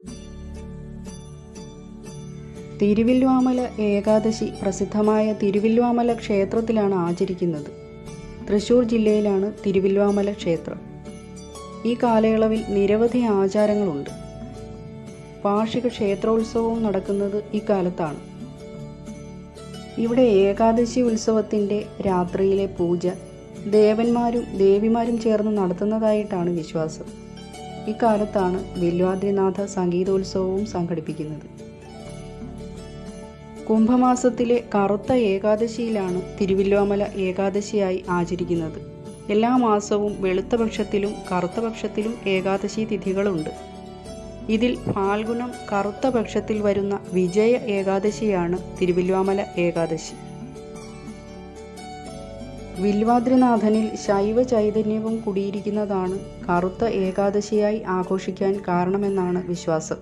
തിരുവില്വാമല ഏകാദശി പ്രസിദ്ധമായ തിരുവില്വാമല ക്ഷേത്രത്തിലാണ് ആചരിക്കുന്നത് തൃശ്ശൂർ ജില്ലയിലാണ് തിരുവില്വാമല ക്ഷേത്രം ഈ കാലയളവിൽ നിരവധി ആചാരങ്ങളുണ്ട് വാർഷിക ക്ഷേത്രോത്സവവും നടക്കുന്നത് ഇക്കാലത്താണ് ഇവിടെ ഏകാദശി ഉത്സവത്തിൻ്റെ രാത്രിയിലെ പൂജ ദേവന്മാരും ദേവിമാരും ചേർന്ന് നടത്തുന്നതായിട്ടാണ് വിശ്വാസം ഇക്കാലത്താണ് വില്വാദ്രിനാഥ സംഗീതോത്സവവും സംഘടിപ്പിക്കുന്നത് കുംഭമാസത്തിലെ കറുത്ത ഏകാദശിയിലാണ് തിരുവില്വാമല ഏകാദശിയായി ആചരിക്കുന്നത് എല്ലാ മാസവും വെളുത്ത പക്ഷത്തിലും കറുത്ത പക്ഷത്തിലും ഏകാദശി തിഥികളുണ്ട് ഇതിൽ ഫാൽഗുണം കറുത്ത പക്ഷത്തിൽ വരുന്ന വിജയ ഏകാദശിയാണ് തിരുവില്വാമല ഏകാദശി വില്വാദ്രിനാഥനിൽ ശൈവ ചൈതന്യവും കുടിയിരിക്കുന്നതാണ് കറുത്ത ഏകാദശിയായി ആഘോഷിക്കാൻ കാരണമെന്നാണ് വിശ്വാസം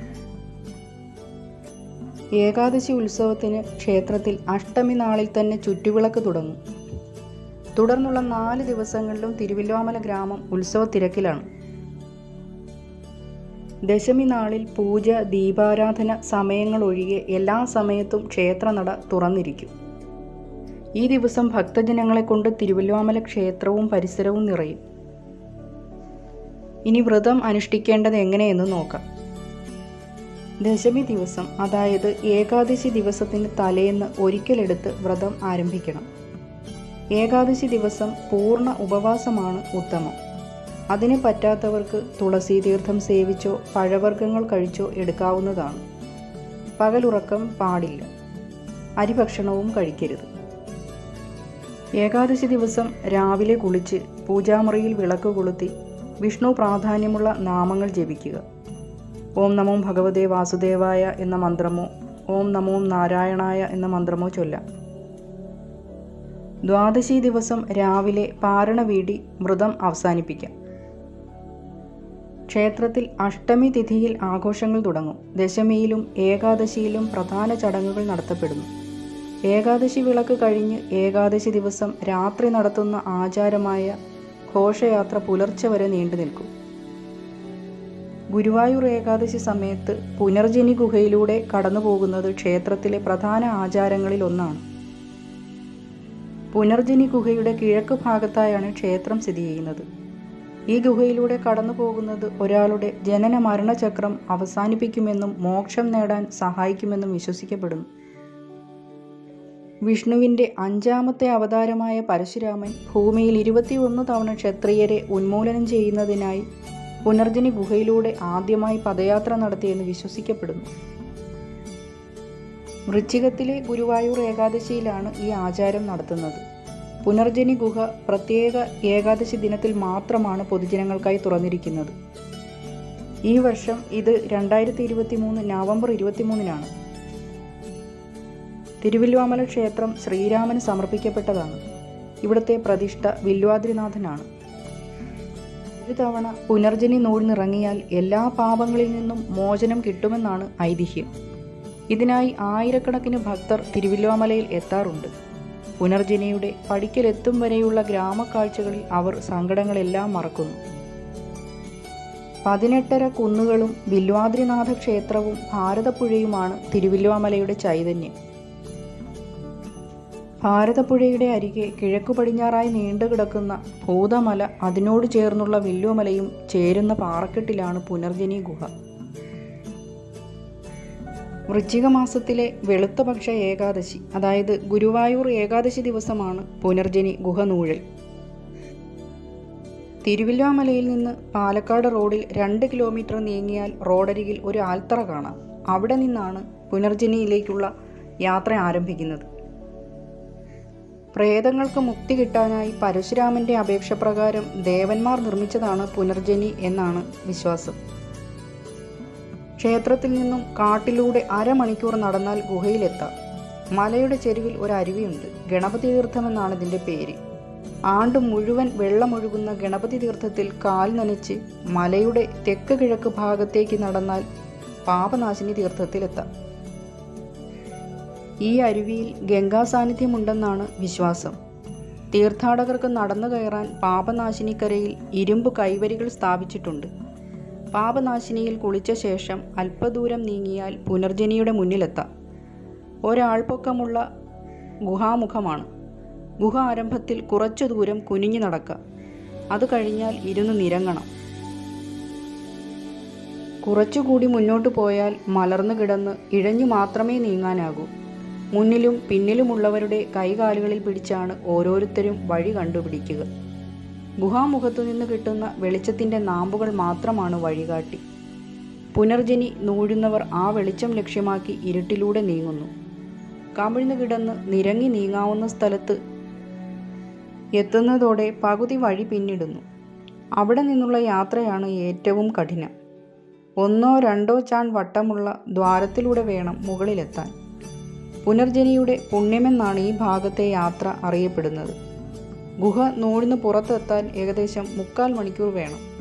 ഏകാദശി ഉത്സവത്തിന് ക്ഷേത്രത്തിൽ അഷ്ടമി നാളിൽ തന്നെ ചുറ്റുവിളക്ക് തുടങ്ങും തുടർന്നുള്ള നാല് ദിവസങ്ങളിലും തിരുവില്വാമല ഗ്രാമം ഉത്സവ തിരക്കിലാണ് ദശമി നാളിൽ പൂജ ദീപാരാധന സമയങ്ങളൊഴികെ എല്ലാ സമയത്തും ക്ഷേത്രനട തുറന്നിരിക്കും ഈ ദിവസം ഭക്തജനങ്ങളെ കൊണ്ട് തിരുവല്ലുവാമല ക്ഷേത്രവും പരിസരവും നിറയും ഇനി വ്രതം അനുഷ്ഠിക്കേണ്ടത് എങ്ങനെയെന്ന് നോക്കാം ദശമി ദിവസം അതായത് ഏകാദശി ദിവസത്തിന് തലേന്ന് ഒരിക്കലെടുത്ത് വ്രതം ആരംഭിക്കണം ഏകാദശി ദിവസം പൂർണ്ണ ഉപവാസമാണ് ഉത്തമം അതിന് പറ്റാത്തവർക്ക് തുളസി തീർത്ഥം സേവിച്ചോ പഴവർഗ്ഗങ്ങൾ കഴിച്ചോ എടുക്കാവുന്നതാണ് പകലുറക്കം പാടില്ല അരിഭക്ഷണവും കഴിക്കരുത് ഏകാദശി ദിവസം രാവിലെ കുളിച്ച് പൂജാമുറിയിൽ വിളക്ക് കൊളുത്തി വിഷ്ണു പ്രാധാന്യമുള്ള നാമങ്ങൾ ജപിക്കുക ഓം നമോ ഭഗവതേ വാസുദേവായ എന്ന മന്ത്രമോ ഓം നമോ നാരായണായ എന്ന മന്ത്രമോ ചൊല്ലാം ദ്വാദശി ദിവസം രാവിലെ പാരണ വീടി വ്രതം അവസാനിപ്പിക്കാം ക്ഷേത്രത്തിൽ അഷ്ടമി തിഥിയിൽ ആഘോഷങ്ങൾ തുടങ്ങും ദശമിയിലും ഏകാദശിയിലും പ്രധാന ചടങ്ങുകൾ നടത്തപ്പെടുന്നു ഏകാദശി വിളക്ക് കഴിഞ്ഞ് ഏകാദശി ദിവസം രാത്രി നടത്തുന്ന ആചാരമായ ഘോഷയാത്ര പുലർച്ചെ വരെ നീണ്ടു നിൽക്കും ഗുരുവായൂർ ഏകാദശി സമയത്ത് പുനർജനി ഗുഹയിലൂടെ കടന്നു പോകുന്നത് ക്ഷേത്രത്തിലെ പ്രധാന ആചാരങ്ങളിൽ ഒന്നാണ് പുനർജനി ഗുഹയുടെ കിഴക്ക് ഭാഗത്തായാണ് ക്ഷേത്രം സ്ഥിതി ചെയ്യുന്നത് ഈ ഗുഹയിലൂടെ കടന്നു പോകുന്നത് ഒരാളുടെ ജനന മരണചക്രം അവസാനിപ്പിക്കുമെന്നും മോക്ഷം നേടാൻ സഹായിക്കുമെന്നും വിശ്വസിക്കപ്പെടുന്നു വിഷ്ണുവിൻ്റെ അഞ്ചാമത്തെ അവതാരമായ പരശുരാമൻ ഭൂമിയിൽ ഇരുപത്തിയൊന്ന് തവണ ക്ഷത്രിയരെ ഉന്മൂലനം ചെയ്യുന്നതിനായി പുനർജനി ഗുഹയിലൂടെ ആദ്യമായി പദയാത്ര നടത്തിയെന്ന് വിശ്വസിക്കപ്പെടുന്നു വൃശ്ചികത്തിലെ ഗുരുവായൂർ ഏകാദശിയിലാണ് ഈ ആചാരം നടത്തുന്നത് പുനർജനി ഗുഹ പ്രത്യേക ഏകാദശി ദിനത്തിൽ മാത്രമാണ് പൊതുജനങ്ങൾക്കായി തുറന്നിരിക്കുന്നത് ഈ വർഷം ഇത് രണ്ടായിരത്തി ഇരുപത്തി മൂന്ന് നവംബർ ഇരുപത്തിമൂന്നിനാണ് തിരുവില്വാമല ക്ഷേത്രം ശ്രീരാമന് സമർപ്പിക്കപ്പെട്ടതാണ് ഇവിടുത്തെ പ്രതിഷ്ഠ വില്വാദ്രിനാഥനാണ് ഒരു തവണ പുനർജനി നൂഴ്ന്നിറങ്ങിയാൽ എല്ലാ പാപങ്ങളിൽ നിന്നും മോചനം കിട്ടുമെന്നാണ് ഐതിഹ്യം ഇതിനായി ആയിരക്കണക്കിന് ഭക്തർ തിരുവില്വാമലയിൽ എത്താറുണ്ട് പുനർജനിയുടെ പടിക്കലെത്തും വരെയുള്ള ഗ്രാമക്കാഴ്ചകളിൽ അവർ സങ്കടങ്ങളെല്ലാം മറക്കുന്നു പതിനെട്ടര കുന്നുകളും വില്വാദ്രിനാഥ ക്ഷേത്രവും ഭാരതപ്പുഴയുമാണ് തിരുവില്വാമലയുടെ ചൈതന്യം ഭാരതപ്പുഴയുടെ അരികെ കിഴക്കു പടിഞ്ഞാറായി നീണ്ടുകിടക്കുന്ന ഭൂതമല അതിനോട് ചേർന്നുള്ള വില്ലുമലയും ചേരുന്ന പാറക്കെട്ടിലാണ് പുനർജനി ഗുഹ വൃശ്ചിക മാസത്തിലെ വെളുത്തപക്ഷ ഏകാദശി അതായത് ഗുരുവായൂർ ഏകാദശി ദിവസമാണ് പുനർജനി ഗുഹ നൂഴൽ തിരുവില്ലാമലയിൽ നിന്ന് പാലക്കാട് റോഡിൽ രണ്ട് കിലോമീറ്റർ നീങ്ങിയാൽ റോഡരികിൽ ഒരു ആൽത്തറ കാണാം അവിടെ നിന്നാണ് പുനർജനിയിലേക്കുള്ള യാത്ര ആരംഭിക്കുന്നത് പ്രേതങ്ങൾക്ക് മുക്തി കിട്ടാനായി പരശുരാമന്റെ അപേക്ഷപ്രകാരം ദേവന്മാർ നിർമ്മിച്ചതാണ് പുനർജനി എന്നാണ് വിശ്വാസം ക്ഷേത്രത്തിൽ നിന്നും കാട്ടിലൂടെ അരമണിക്കൂർ നടന്നാൽ ഗുഹയിലെത്താം മലയുടെ ചെരുവിൽ ഒരു അരുവിയുണ്ട് ഗണപതി തീർത്ഥമെന്നാണ് ഇതിൻ്റെ പേര് ആണ്ട് മുഴുവൻ വെള്ളമൊഴുകുന്ന ഗണപതി തീർത്ഥത്തിൽ കാൽ നനച്ച് മലയുടെ തെക്ക് കിഴക്ക് ഭാഗത്തേക്ക് നടന്നാൽ പാപനാശിനി തീർത്ഥത്തിലെത്താം ഈ അരുവിയിൽ ഗംഗാ സാന്നിധ്യമുണ്ടെന്നാണ് വിശ്വാസം തീർത്ഥാടകർക്ക് നടന്നു കയറാൻ പാപനാശിനിക്കരയിൽ ഇരുമ്പ് കൈവരികൾ സ്ഥാപിച്ചിട്ടുണ്ട് പാപനാശിനിയിൽ കുളിച്ച ശേഷം അല്പദൂരം നീങ്ങിയാൽ പുനർജനിയുടെ മുന്നിലെത്താം ഒരാൾപ്പൊക്കമുള്ള ഗുഹാമുഖമാണ് ഗുഹ ആരംഭത്തിൽ കുറച്ചു ദൂരം കുനിഞ്ഞു നടക്കുക അത് കഴിഞ്ഞാൽ ഇരുന്ന് നിരങ്ങണം കുറച്ചുകൂടി മുന്നോട്ട് പോയാൽ മലർന്നു കിടന്ന് ഇഴഞ്ഞു മാത്രമേ നീങ്ങാനാകൂ മുന്നിലും പിന്നിലുമുള്ളവരുടെ കൈകാലുകളിൽ പിടിച്ചാണ് ഓരോരുത്തരും വഴി കണ്ടുപിടിക്കുക ഗുഹാമുഖത്തു നിന്ന് കിട്ടുന്ന വെളിച്ചത്തിൻ്റെ നാമ്പുകൾ മാത്രമാണ് വഴികാട്ടി പുനർജനി നൂഴുന്നവർ ആ വെളിച്ചം ലക്ഷ്യമാക്കി ഇരുട്ടിലൂടെ നീങ്ങുന്നു കമിഴ്ന്നു കിടന്ന് നിരങ്ങി നീങ്ങാവുന്ന സ്ഥലത്ത് എത്തുന്നതോടെ പകുതി വഴി പിന്നിടുന്നു അവിടെ നിന്നുള്ള യാത്രയാണ് ഏറ്റവും കഠിനം ഒന്നോ രണ്ടോ ചാൺ വട്ടമുള്ള ദ്വാരത്തിലൂടെ വേണം മുകളിലെത്താൻ പുനർജനിയുടെ പുണ്യമെന്നാണ് ഈ ഭാഗത്തെ യാത്ര അറിയപ്പെടുന്നത് ഗുഹ നൂഴിന് പുറത്തെത്താൻ ഏകദേശം മുക്കാൽ മണിക്കൂർ വേണം